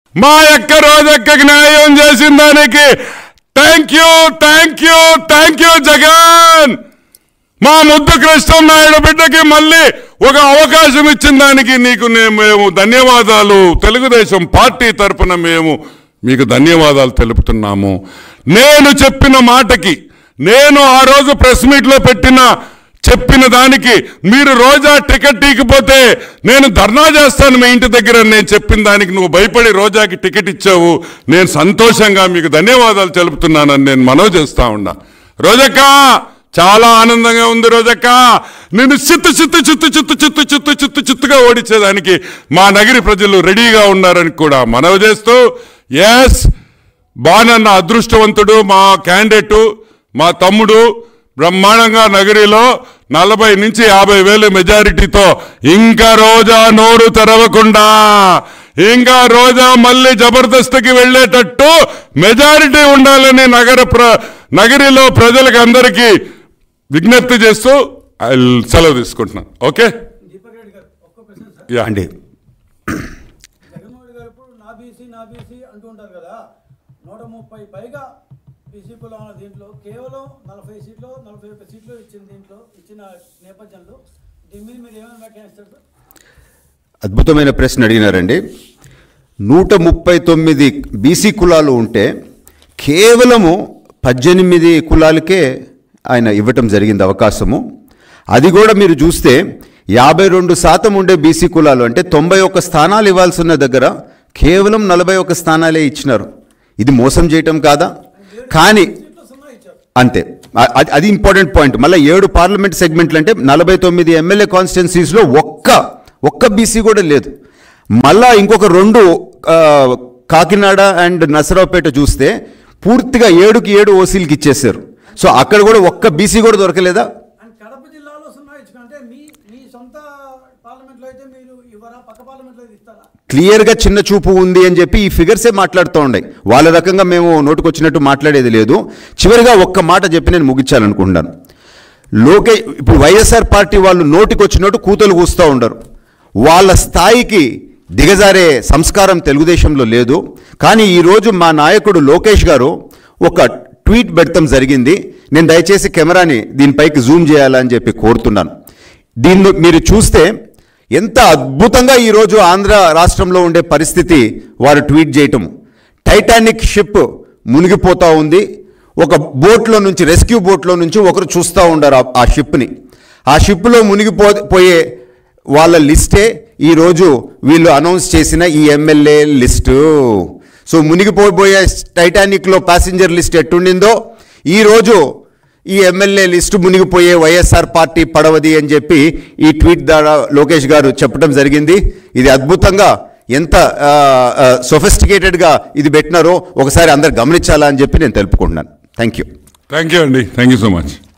మా యొక్క రోజక్కకి న్యాయం చేసిన దానికి thank you thank you thank you Jagan మా ముద్దు కృష్ణ నాయుడు బిడ్డకి మళ్ళీ ఒక అవకాశం ఇచ్చిన దానికి నీకు నే- మేము ధన్యవాదాలు తెలుగుదేశం పార్టీ తరపున మేము మీకు ధన్యవాదాలు తెలుపుతున్నాము నేను చెప్పిన మాటకి నేను ఆ రోజు ప్రెస్ మీట్లో పెట్టిన చెప్పిన దానికి మీరు రోజా టికెట్ ఇకపోతే నేను ధర్నా చేస్తాను మీ ఇంటి దగ్గర అని నేను చెప్పిన దానికి నువ్వు భయపడి రోజాకి టికెట్ ఇచ్చావు నేను సంతోషంగా మీకు ధన్యవాదాలు తెలుపుతున్నానని నేను మనవి చేస్తా ఉన్నా రోజక్క చాలా ఆనందంగా ఉంది రోజక్క నేను చిత్తు చిత్తు చిత్తు చిత్తు చిత్తు చిత్తు చిత్తు చిత్తుగా ఓడించేదానికి మా నగరి ప్రజలు రెడీగా ఉన్నారని కూడా మనవి చేస్తూ ఎస్ బానన్న అదృష్టవంతుడు మా క్యాండిడేటు మా తమ్ముడు బ్రహ్మాండంగా నగరిలో నలభై నుంచి యాభై వేల మెజారిటీతో ఇంకా రోజా నోరు తెరవకుండా ఇంకా రోజా మళ్ళీ జబర్దస్త్కి వెళ్ళేటట్టు మెజారిటీ ఉండాలని నగర ప్ర నగరిలో ప్రజలకు అందరికీ విజ్ఞప్తి చేస్తూ ఐ సెలవు తీసుకుంటున్నాను ఓకే దీపక్ రెడ్డి గారు ఒక్క ప్రశ్న సార్ యా అండి జగన్మోహన్ రెడ్డి గారు ఇప్పుడు నా బీసీ నా బీసీ అంటూ ఉంటారు కదా నూట ముప్పై పైగా బీసీ కులం ఉన్న దీంట్లో కేవలం నలభై సీట్లు నలభై ఒక్క సీట్లు ఇచ్చిన దీంట్లో ఇచ్చిన నేపథ్యంలో దీని మీద మీరు ఏమైనా వ్యాఖ్యానిస్తారు సార్ అద్భుతమైన ప్రశ్న అడిగినారండి నూట ముప్పై తొమ్మిది బీసీ కులాలు ఉంటే కేవలము పద్దెనిమిది కులాలకే ఆయన ఇవ్వటం జరిగింది అవకాశము అది కూడా మీరు చూస్తే యాభై రెండు శాతం ఉండే బీసీ కులాలు అంటే తొంభై ఒక్క స్థానాలు ఇవ్వాల్సిన దగ్గర కేవలం నలభై ఒక్క స్థానాలే ఇచ్చినారు ఇది మోసం చేయటం కాదా కానీ సీట్లు సున్నా ఇచ్చారు అంతే అ- అది అది ఇంపార్టెంట్ పాయింట్ మళ్ళీ ఏడు పార్లమెంట్ సెగ్మెంట్లు అంటే నలభై తొమ్మిది ఎమ్మెల్యే కాన్స్టిట్యున్సీస్లో ఒక్క ఒక్క బీసీ కూడా లేదు మళ్ళా ఇంకొక రెండు ఆ, కాకినాడ అండ్ నసరావుపేట చూస్తే పూర్తిగా ఏడుకి ఏడు ఓసీలకి ఇచ్చేసారు సో అక్కడ కూడా ఒక్క బీసీ కూడా దొరకలేదా అండ్ కడప జిల్లాలో సున్నా ఇచ్చుకుని అంటే మీ మీ సొంత పార్లమెంట్లో అయితే మీరు ఇవ్వరా పక్క పార్లమెంట్లో ఇది ఇస్తారా క్లియర్గా చిన్న చూపు ఉంది అని చెప్పి ఈ ఫిగర్సే మాట్లాడుతూ ఉన్నాయి వాళ్ళ రకంగా మేము నోటుకొచ్చినట్టు మాట్లాడేది లేదు చివరిగా ఒక్క మాట చెప్పి నేను ముగించాలనుకుంటున్నాను లోకే ఇప్పుడు వైఎస్ఆర్ పార్టీ వాళ్ళు నోటికొచ్చినట్టు కూతలు కూస్తూ ఉండరు వాళ్ళ స్థాయికి దిగజారే సంస్కారం తెలుగుదేశంలో లేదు కానీ ఈరోజు మా నాయకుడు లోకేష్ గారు ఒక ట్వీట్ పెడతాం జరిగింది నేను దయచేసి కెమెరాని దీనిపైకి జూమ్ చేయాలని చెప్పి కోరుతున్నాను దీన్ని మీరు చూస్తే ఎంత అద్భుతంగా ఈరోజు ఆంధ్ర రాష్ట్రంలో ఉండే పరిస్థితి వారు ట్వీట్ చేయటం టైటానిక్ షిప్ మునిగిపోతూ ఉంది ఒక బోట్లో నుంచి రెస్క్యూ బోట్లో నుంచి ఒకరు చూస్తూ ఉండారు ఆ- ఆ షిప్ని ఆ షిప్లో మునిగిపో పోయే వాళ్ళ లిస్టే ఈరోజు వీళ్ళు అనౌన్స్ చేసిన ఈ ఎమ్మెల్యే లిస్టు సో మునిగిపోబోయే టైటానిక్లో ప్యాసింజర్ లిస్ట్ ఎట్టుండిందో ఈరోజు ఈ ఎమ్మెల్యే లిస్టు మునిగిపోయే వైఎస్ఆర్ పార్టీ పడవది అని చెప్పి ఈ ట్వీట్ ద్వారా లోకేష్ గారు చెప్పడం జరిగింది ఇది అద్భుతంగా ఎంత సొఫిస్టికేటెడ్గా ఇది పెట్టినారో ఒకసారి అందరు గమనించాలా అని చెప్పి నేను తెలుపుకుంటున్నాను థ్యాంక్ యూ థ్యాంక్ యూ అండి థ్యాంక్ యూ సో మచ్